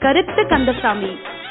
கருத்து கந்தசாமி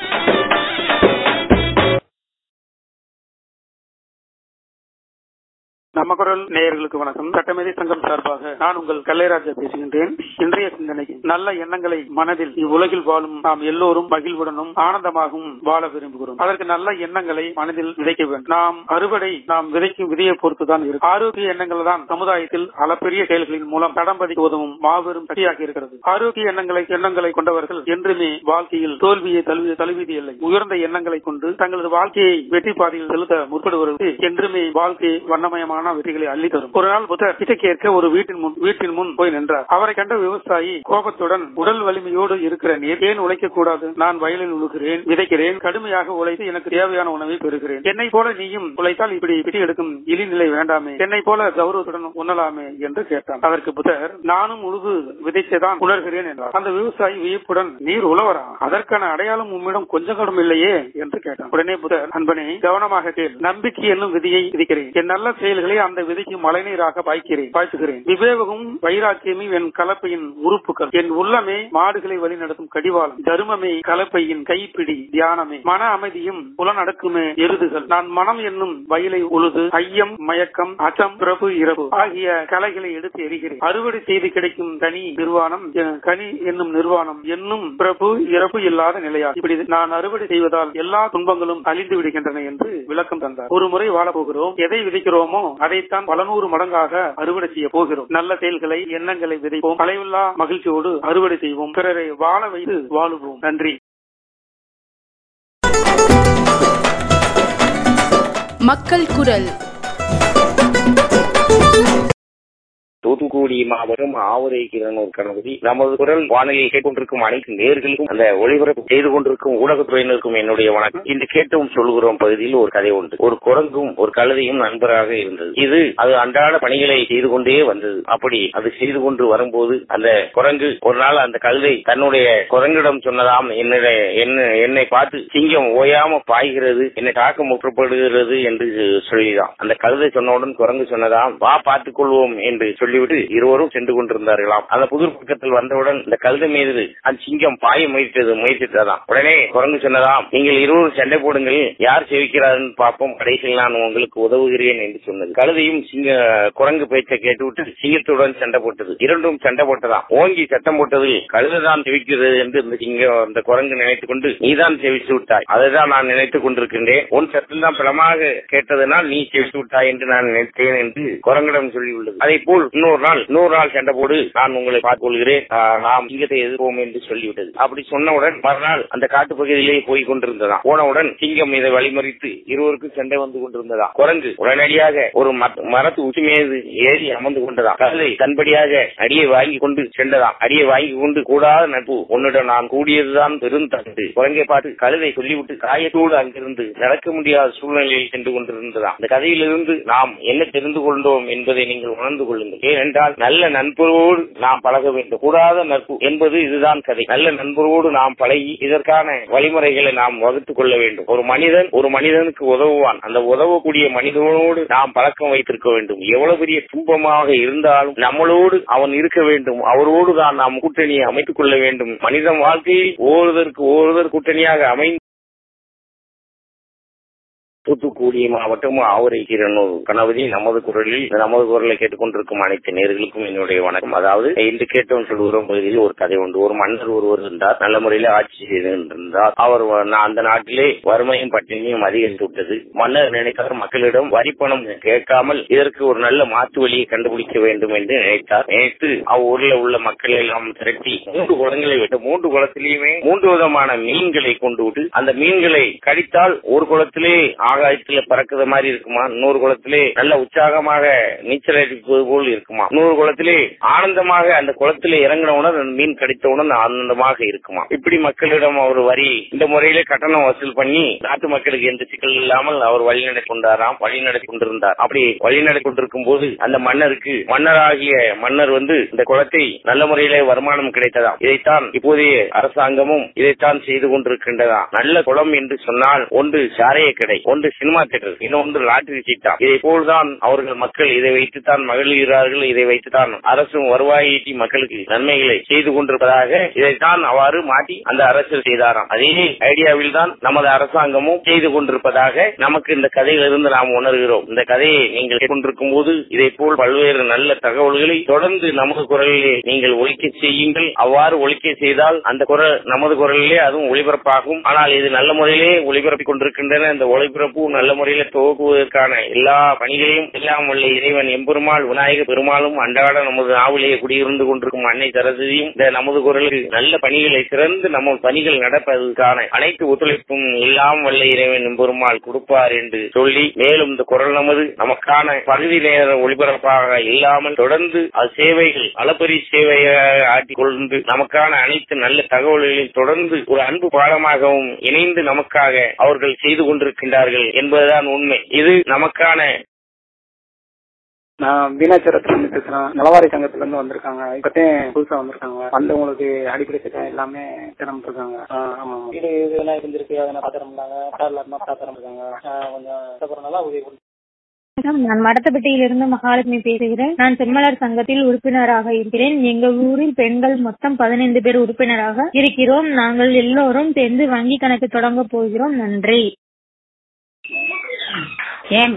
நம்ம குரல் நேயர்களுக்கு வணக்கம் சட்டமேதை சங்கம் சார்பாக நான் உங்கள் கல்லைராஜா பேசுகின்றேன் இன்றைய சிந்தனைக்கு நல்ல எண்ணங்களை மனதில் இவ்வுலகில் வாழும் நாம் எல்லோரும் மகிழ்வுடனும் ஆனந்தமாகவும் வாழ விரும்புகிறோம் அதற்கு நல்ல எண்ணங்களை மனதில் விதைக்க வேண்டும் நாம் அறுவடை நாம் விதைக்கும் விதையை பொறுத்துதான் இருக்கு ஆரோக்கிய எண்ணங்கள் தான் சமுதாயத்தில் அளப்பெரிய செயல்களின் மூலம் தடம் பதிக்க உதவும் மாபெரும் சக்தியாக இருக்கிறது ஆரோக்கிய எண்ணங்களை எண்ணங்களை கொண்டவர்கள் என்றுமே வாழ்க்கையில் தோல்வியை தழுவி தழுவியது இல்லை உயர்ந்த எண்ணங்களை கொண்டு தங்களது வாழ்க்கையை வெற்றி பாதையில் செலுத்த முற்படுவதற்கு என்றுமே வாழ்க்கை வண்ணமயமான வெற்றிகளை அள்ளி தரும் ஒரு நாள் புத்தர் பிச்சை கேட்க ஒரு வீட்டின் முன் வீட்டின் முன் போய் நின்றார் அவரை கண்ட விவசாயி கோபத்துடன் உடல் வலிமையோடு இருக்கிற நீர் ஏன் உழைக்க கூடாது நான் வயலில் உழுகிறேன் விதைக்கிறேன் கடுமையாக உழைத்து எனக்கு தேவையான உணவை பெறுகிறேன் என்னை போல நீயும் உழைத்தால் இப்படி பிடி எடுக்கும் இழிநிலை வேண்டாமே என்னை போல கௌரவத்துடன் உண்ணலாமே என்று கேட்டான் அதற்கு புத்தர் நானும் உழுது விதைச்சதான் உணர்கிறேன் என்றார் அந்த விவசாயி வியப்புடன் நீர் உழவரா அதற்கான அடையாளம் உம்மிடம் கொஞ்சம் கடும் இல்லையே என்று கேட்டான் உடனே புத்தர் அன்பனே கவனமாக கேள் நம்பிக்கை என்னும் விதியை விதிக்கிறேன் என் நல்ல செயல்களை அந்த விதைக்கு மழைநீராக பாய்க்கிறேன் பாய்ச்சுகிறேன் விவேகமும் வைராக்கியமும் என் கலப்பையின் உறுப்புகள் என் உள்ளமே மாடுகளை வழிநடத்தும் கடிவாளம் தருமமே கலப்பையின் கைப்பிடி தியானமே மன அமைதியும் புலனடக்குமே எருதுகள் நான் மனம் என்னும் வயலை உழுது ஐயம் மயக்கம் அச்சம் பிறப்பு இறப்பு ஆகிய கலைகளை எடுத்து எரிகிறேன் அறுவடை செய்து கிடைக்கும் கனி நிர்வாணம் எ- கனி என்னும் நிர்வாணம் என்னும் பிறப்பு இறப்பு இல்லாத நிலையாகும் இப்படி நான் அறுவடை செய்வதால் எல்லா துன்பங்களும் அழிந்து விடுகின்றன என்று விளக்கம் தந்தார் ஒரு முறை வாழப் போகிறோம் எதை விதைக்கிறோமோ அதைத்தான் பல நூறு மடங்காக அறுவடை செய்ய போகிறோம் நல்ல செயல்களை எண்ணங்களை விதைப்போம் கலைவில்லா மகிழ்ச்சியோடு அறுவடை செய்வோம் பிறரை வாழ வைத்து வாழுவோம் நன்றி மக்கள் குரல் தூத்துக்குடி மாவட்டம் ஆவரை கிரணூர் கணபதி நமது குரல் வானொலியை கேட்டுக்கொண்டிருக்கும் அனைத்து நேர்களுக்கும் அந்த ஒளிபரப்பு செய்து கொண்டிருக்கும் ஊடகத்துறையினருக்கும் என்னுடைய வணக்கம் இன்று கேட்டவும் சொல்கிறோம் பகுதியில் ஒரு கதை உண்டு ஒரு குரங்கும் ஒரு கழுதையும் நண்பராக இருந்தது இது அது அன்றாட பணிகளை செய்து கொண்டே வந்தது அப்படி அது செய்து கொண்டு வரும்போது அந்த குரங்கு ஒரு நாள் அந்த கழுதை தன்னுடைய குரங்கிடம் சொன்னதாம் என்னுடைய என்ன என்னை பார்த்து சிங்கம் ஓயாம பாய்கிறது என்னை தாக்க முற்றப்படுகிறது என்று சொல்லிதான் அந்த கழுதை சொன்னவுடன் குரங்கு சொன்னதாம் வா பார்த்துக் கொள்வோம் என்று சொல்லிவிட்டு இருவரும் சென்று கொண்டிருந்தார்களாம் அந்த புதிர் பக்கத்தில் வந்தவுடன் இந்த கழுதை மீது அந்த சிங்கம் பாய முயற்சித்தது முயற்சித்ததாம் உடனே குரங்கு சொன்னதாம் நீங்கள் இருவரும் சண்டை போடுங்கள் யார் செவிக்கிறார்னு பார்ப்போம் கடைசியில் நான் உங்களுக்கு உதவுகிறேன் என்று சொன்னது கழுதையும் சிங்க குரங்கு பேச்சை கேட்டுவிட்டு சிங்கத்துடன் சண்டை போட்டது இரண்டும் சண்டை போட்டதாம் ஓங்கி சத்தம் போட்டதில் கழுதைதான் செவிக்கிறது என்று இந்த சிங்கம் அந்த குரங்கு நினைத்துக் கொண்டு நீதான் செவிச்சு விட்டாய் அதைதான் நான் நினைத்துக் கொண்டிருக்கின்றேன் உன் சத்தம் தான் பலமாக கேட்டதனால் நீ செவிச்சு விட்டாய் என்று நான் நினைத்தேன் என்று குரங்கிடம் சொல்லியுள்ளது அதே போல் இன்னொரு நாள் இன்னொரு நாள் சண்டை போடு நான் உங்களை பார்த்துக் கொள்கிறேன் ஆஹ், நாம் சிங்கத்தை எதிர்ப்போம் என்று சொல்லிவிட்டது அப்படி சொன்னவுடன் மறுநாள் அந்த காட்டு பகுதியிலே போய் கொண்டிருந்ததாம் போனவுடன் சிங்கம் இதை வழிமறித்து இருவருக்கும் சண்டை வந்து கொண்டிருந்ததா குரங்கு உடனடியாக ஒரு மர- மரத்து உச்சி மீது ஏறி அமர்ந்து கொண்டதாம் கழுதை தன்படியாக அடியை வாங்கி கொண்டு சென்றதாம் அடியை வாங்கி கொண்டு கூடாத நட்பு உன்னிடம் நான் கூடியதுதான் பெரும் தகுந்து குரங்கை பார்த்து கழுதை சொல்லிவிட்டு காயத்தோடு அங்கிருந்து நடக்க முடியாத சூழ்நிலையில் சென்று கொண்டிருந்ததாம் இந்த கதையிலிருந்து நாம் என்ன தெரிந்து கொண்டோம் என்பதை நீங்கள் உணர்ந்து கொள்ளுங்கள் ஏனென்றால் நல்ல நண்பரோடு நாம் பழக வேண்டும் கூடாத நட்பு என்பது இதுதான் கதை நல்ல நண்பரோடு நாம் பழகி இதற்கான வழிமுறைகளை நாம் வகுத்துக் கொள்ள வேண்டும் ஒரு மனிதன் ஒரு மனிதனுக்கு உதவுவான் அந்த உதவக்கூடிய மனிதனோடு நாம் பழக்கம் வைத்திருக்க வேண்டும் எவ்வளவு பெரிய துன்பமாக இருந்தாலும் நம்மளோடு அவன் இருக்க வேண்டும் அவரோடு தான் நாம் கூட்டணியை அமைத்துக் கொள்ள வேண்டும் மனிதன் வாழ்க்கையில் ஒருவருக்கு ஒருவர் கூட்டணியாக அமைந்து தூத்துக்குடி மாவட்டம் ஆவரை கிரணூர் கணபதி நமது குரலில் இந்த நமது குரலை கேட்டுக்கொண்டிருக்கும் அனைத்து நேர்களுக்கும் என்னுடைய வணக்கம் அதாவது இன்று கேட்டோம் சொல்கிறோம் பகுதியில் ஒரு கதை உண்டு ஒரு மன்னர் ஒருவர் இருந்தார் நல்ல முறையில் ஆட்சி செய்து கொண்டிருந்தார் அவர் வ- அந்த நாட்டிலே வறுமையும் பட்டினியும் அதிகரித்து விட்டது மன்னர் நினைத்தார் மக்களிடம் வரி பணம் கேட்காமல் இதற்கு ஒரு நல்ல மாற்று வழியை கண்டுபிடிக்க வேண்டும் என்று நினைத்தார் நினைத்து அவ்வூரில் உள்ள மக்களை எல்லாம் திரட்டி மூன்று குளங்களை விட்டு மூன்று குளத்திலேயுமே மூன்று விதமான மீன்களை கொண்டு விட்டு அந்த மீன்களை கடித்தால் ஒரு குளத்திலே ஆகாயத்துல பறக்குற மாதிரி இருக்குமா இன்னொரு குளத்திலே நல்ல உற்சாகமாக நீச்சல் அடிப்பது போல் இருக்குமா இன்னொரு குளத்திலே ஆனந்தமாக அந்த குளத்திலே இறங்கினவுடன் அந்த மீன் கடித்தவுடன் ஆனந்தமாக இருக்குமா இப்படி மக்களிடம் அவர் வரி இந்த முறையிலே கட்டணம் வசூல் பண்ணி நாட்டு மக்களுக்கு எந்த சிக்கல் இல்லாமல் அவர் வழிநடத்தி கொண்டாராம் வழிநடத்தி கொண்டிருந்தார் அப்படி வழிநடத்தி கொண்டிருக்கும் போது அந்த மன்னருக்கு மன்னராகிய மன்னர் வந்து இந்த குளத்தை நல்ல முறையிலே வருமானம் கிடைத்ததாம் இதைத்தான் இப்போதைய அரசாங்கமும் இதைத்தான் செய்து கொண்டிருக்கின்றதா நல்ல குளம் என்று சொன்னால் ஒன்று சாரைய கடை ஒன்று இன்னொன்று சினிமா தியேட்டர் இன்னொன்று லாட்டரி சீட்டா இதை போல்தான் அவர்கள் மக்கள் இதை வைத்துத்தான் மகிழ்கிறார்கள் இதை வைத்துத்தான் அரசும் வருவாய் ஈட்டி மக்களுக்கு நன்மைகளை செய்து கொண்டிருப்பதாக இதைத்தான் அவ்வாறு மாற்றி அந்த அரசு செய்தாராம் அதே ஐடியாவில் தான் நமது அரசாங்கமும் செய்து கொண்டிருப்பதாக நமக்கு இந்த கதையிலிருந்து நாம் உணர்கிறோம் இந்த கதையை நீங்கள் கொண்டிருக்கும் போது இதை போல் பல்வேறு நல்ல தகவல்களை தொடர்ந்து நமது குரலிலே நீங்கள் ஒழிக்க செய்யுங்கள் அவ்வாறு ஒழிக்க செய்தால் அந்த குரல் நமது குரலிலே அதுவும் ஒளிபரப்பாகும் ஆனால் இது நல்ல முறையிலே ஒளிபரப்பிக் கொண்டிருக்கின்றன இந்த ஒளிபரப்பு நல்ல முறையில துவக்குவதற்கான எல்லா பணிகளையும் எல்லாம் உள்ள இறைவன் எம்பெருமாள் விநாயக பெருமாளும் அன்றாட நமது நாவலிலே குடியிருந்து கொண்டிருக்கும் அன்னை சரஸ்வதியும் இந்த நமது குரலுக்கு நல்ல பணிகளை சிறந்து நம்ம பணிகள் நடப்பதற்கான அனைத்து ஒத்துழைப்பும் எல்லாம் வல்ல இறைவன் எம்பெருமாள் கொடுப்பார் என்று சொல்லி மேலும் இந்த குரல் நமது நமக்கான பகுதி நேர ஒளிபரப்பாக இல்லாமல் தொடர்ந்து அது சேவைகள் அளப்பரி சேவையாக ஆட்டிக் கொண்டு நமக்கான அனைத்து நல்ல தகவல்களில் தொடர்ந்து ஒரு அன்பு பாடமாகவும் இணைந்து நமக்காக அவர்கள் செய்து கொண்டிருக்கின்றார்கள் என்பதுதான் உண்மை இது நமக்கான நான் வீணாச்சரத்துல இருந்து பேசுறேன் நலவாரி சங்கத்துல இருந்து வந்திருக்காங்க இப்பதான் புதுசா வந்திருக்காங்க வந்தவங்களுக்கு அடிப்படை சட்டம் எல்லாமே திறந்து இருக்காங்க ஆமா ஆமா. வீடு இதெல்லாம் இருந்திருக்கு அதை பாத்திரம் இருந்தாங்க பாத்திரம் பாத்திரம் இருக்காங்க ஆஹ் கொஞ்சம் அப்புறம் நல்லா உதவி பண்ணி வணக்கம் நான் மடத்தப்பட்டியிலிருந்து மகாலட்சுமி பேசுகிறேன் நான் செம்மலர் சங்கத்தில் உறுப்பினராக இருக்கிறேன் எங்கள் ஊரில் பெண்கள் மொத்தம் பதினைந்து பேர் உறுப்பினராக இருக்கிறோம் நாங்கள் எல்லோரும் சேர்ந்து வங்கி கணக்கு தொடங்க போகிறோம் நன்றி என்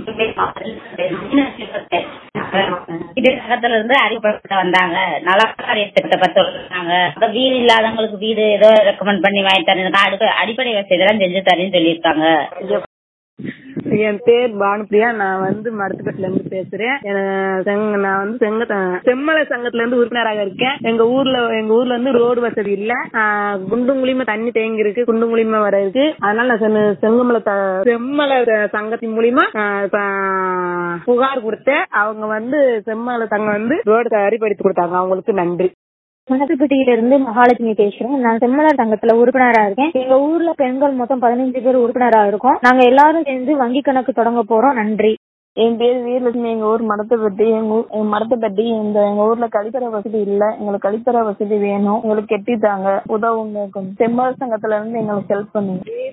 இது நகரத்துல இருந்து அறிவுப்படுத்த வந்தாங்க நலக்காரிய திட்டத்தை பத்தி சொல்றாங்க அப்புறம் வீடு இல்லாதவங்களுக்கு வீடு ஏதோ ரெக்கமெண்ட் பண்ணி வாங்கி தரேன் அடுப்பு அடிப்படை வசதி எல்லாம் செஞ்சு தரேன்னு சொல்லியிருக்காங்க என் பேர் பானுப்பிரியா நான் வந்து மருத்துவத்துல இருந்து பேசுறேன் என- செங்க- நான் வந்து செங்க செம்மலை சங்கத்துல இருந்து உறுப்பினராக இருக்கேன் எங்க ஊர்ல எங்க ஊர்ல இருந்து ரோடு வசதி இல்ல ஆஹ் குண்டும் குழியுமா தண்ணி தேங்கி இருக்கு குண்டும் குழியுமா வர இருக்கு அதனால நான் சென்ன- செங்கமலை த- செம்மலை சங்கத்தின் மூலியமா ஆஹ் ப- புகார் கொடுத்தேன் அவங்க வந்து செம்மலை சங்கம் வந்து ரோடு சரிப்படுத்தி கொடுத்தாங்க அவங்களுக்கு நன்றி மடத்தப்பட்டியிலிருந்து மகாலட்சுமி பேசுறேன் நான் செம்மலர் சங்கத்துல உறுப்பினரா இருக்கேன் எங்க ஊர்ல பெண்கள் மொத்தம் பதினைந்து பேர் உறுப்பினரா இருக்கோம் நாங்க எல்லாரும் சேர்ந்து வங்கி கணக்கு தொடங்க போறோம் நன்றி என் பேர் வீரலட்சுமி எங்க ஊர் மடத்தப்பட்டி எங்க ஊர் எங்க மடத்தப்பட்டி இந்த எங்க ஊர்ல கழிப்பறை வசதி இல்ல எங்களுக்கு கழிப்பறை வசதி வேணும் எங்களுக்கு கெட்டித்தாங்க உதவுங்க கொஞ்சம் செம்மர் சங்கத்துல இருந்து எங்களுக்கு ஹெல்ப் பண்ணுங்க